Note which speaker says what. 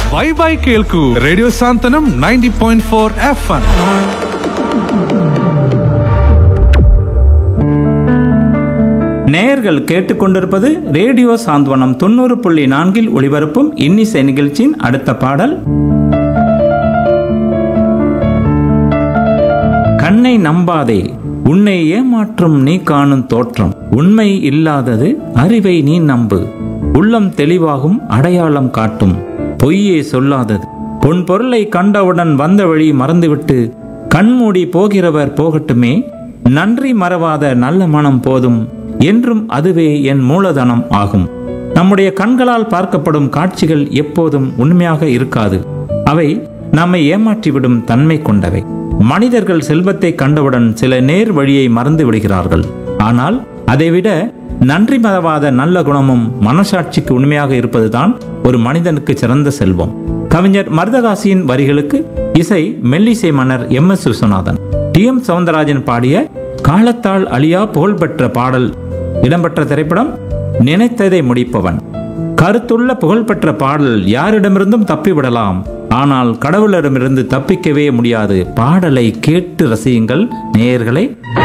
Speaker 1: by bye కేల్కు radio సాంతనం ninety point four F
Speaker 2: நேயர்கள் கேட்டுக்கொண்டிருப்பது ரேடியோ சாந்தவனம் தொண்ணூறு புள்ளி நான்கில் ஒளிபரப்பும் இன்னிசை நிகழ்ச்சியின் அடுத்த பாடல் கண்ணை நம்பாதே உன்னை ஏமாற்றும் நீ காணும் தோற்றம் உண்மை இல்லாதது அறிவை நீ நம்பு உள்ளம் தெளிவாகும் அடையாளம் காட்டும் பொய்யே சொல்லாதது பொன் பொருளை கண்டவுடன் வந்த வழி மறந்துவிட்டு கண்மூடி போகிறவர் போகட்டுமே நன்றி மறவாத நல்ல மனம் போதும் என்றும் அதுவே என் மூலதனம் ஆகும் நம்முடைய கண்களால் பார்க்கப்படும் காட்சிகள் எப்போதும் உண்மையாக இருக்காது அவை நம்மை ஏமாற்றிவிடும் தன்மை கொண்டவை மனிதர்கள் செல்வத்தை கண்டவுடன் சில நேர் வழியை மறந்து விடுகிறார்கள் ஆனால் அதைவிட நன்றி மறவாத நல்ல குணமும் மனசாட்சிக்கு உண்மையாக இருப்பதுதான் ஒரு மனிதனுக்கு சிறந்த செல்வம் கவிஞர் மருதகாசியின் வரிகளுக்கு இசை மெல்லிசை மன்னர் M S Viswanathan T M Soundararajan பாடிய காலத்தால் அழியா புகழ்பெற்ற பாடல் இடம்பெற்ற திரைப்படம் நினைத்ததை முடிப்பவன் கருத்துள்ள புகழ்பெற்ற பாடல் யாரிடமிருந்தும் தப்பிவிடலாம் ஆனால் கடவுளிடமிருந்து தப்பிக்கவே முடியாது பாடலை கேட்டு ரசியுங்கள் நேயர்களே